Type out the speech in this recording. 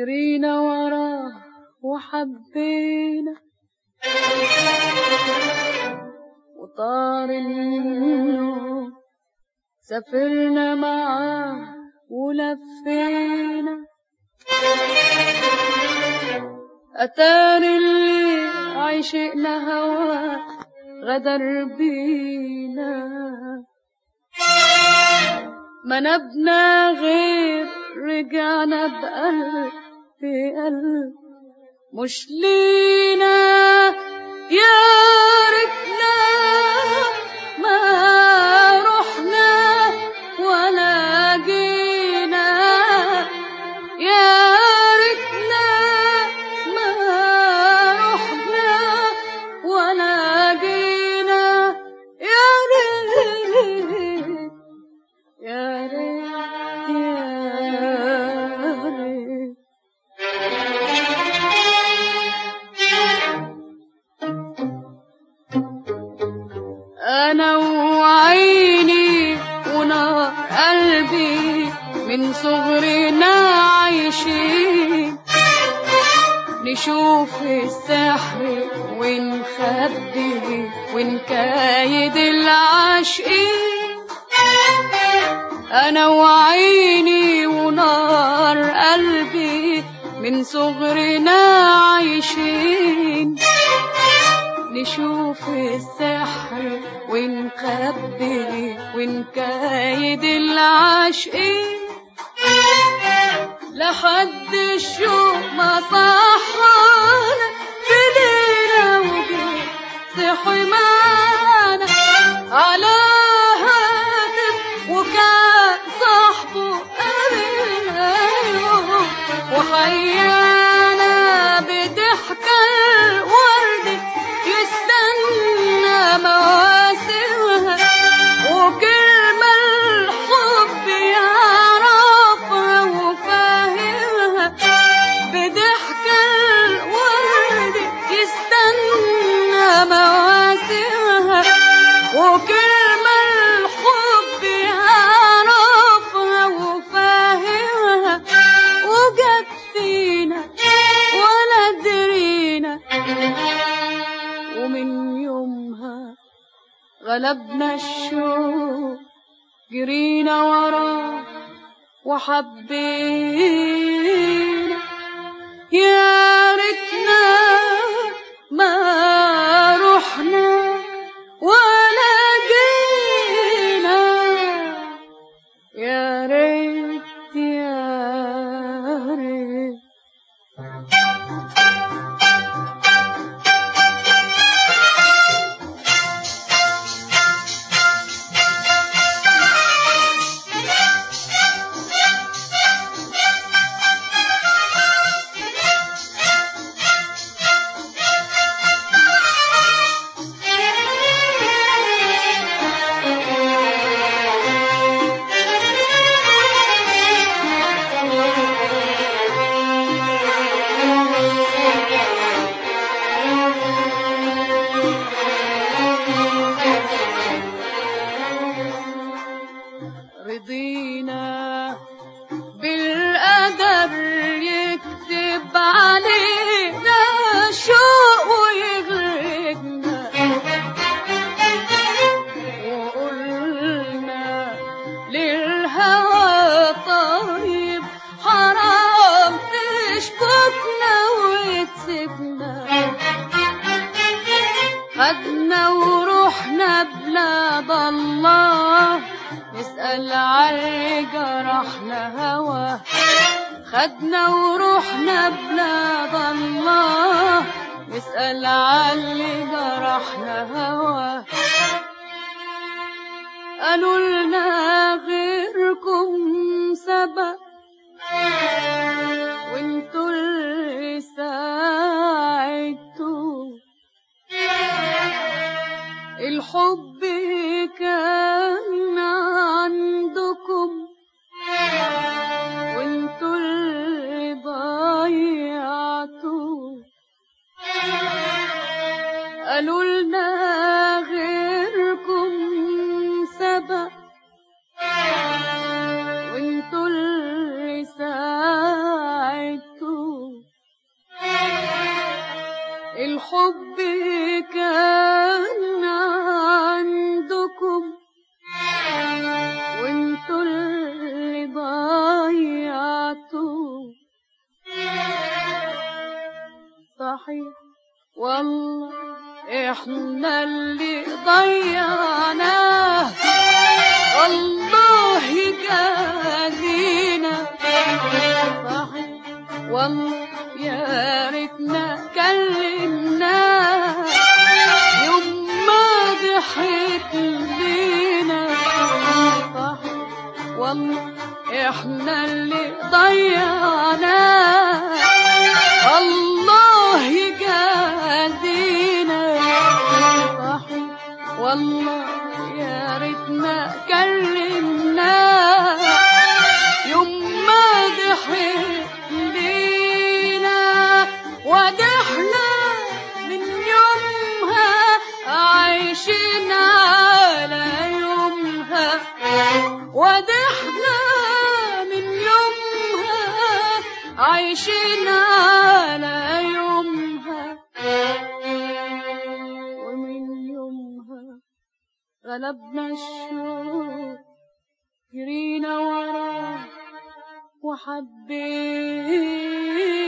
جرينا وراه وحبينا وطار النور سافرنا معاه ولفينا أتار اللي عشقنا هوا غدر بينا ما نبنا غير رجعنا بقلب في قلب مش لينا يا ريتنا ما رحنا ولا جينا يا ريتنا ما رحنا ولا جينا يا ريت يا ريت يا ريت أنا وعيني ونار قلبي من صغرنا عايشين نشوف السحر ونخبي ونكايد العاشقين أنا وعيني ونار قلبي من صغرنا عايشين نشوف السحر ونخبي ونكايد العاشقين لحد الشوق ما صحانا في ليلة وجه صحي معانا على هاتف وكان صاحبه قابلنا يوم وحيانا بضحكة الورد يستنى مواسمها وكلمة الحب يعرفها وفاهمها بضحكة الورد يستنى مواسمها وكلمة الحب يعرفها وفاهمها وجت فينا ولا درينا ومن يومها غلبنا الشوق جرينا وراه وحبينا يا ريتنا ما رحنا ولا جينا يا ريت يا ريت رضينا بالقدر يكتب علينا شوق ويغرقنا وقلنا للهوى طيب حرام تشبكنا وتسيبنا خدنا ورحنا بلاد الله نسأل على جرحنا هوا خدنا ورحنا بلاد الله نسأل على جرحنا هوا قالوا لنا غيركم سبق وانتوا اللي ساعدتوا الحب كان عندكم وانتوا اللي ضيعتوا قالوا لنا غيركم سبق وانتوا اللي ساعدتوا الحب كان عندكم وانتوا اللي ضيعتوه صحيح والله احنا اللي ضيعناه الله جازينا صحيح والله يا ريتنا كلمناه يوم ما ضحك لينا صحيح والله احنا اللي ضيعناه الله يجازينا صحيح والله يا ريتنا كلمناه يوم ما ضحك لينا ودحنا من يومها عايشين على يومها ودحنا من يومها عايشين على يومها ومن يومها غلبنا الشوق جرينا وراه وحبينا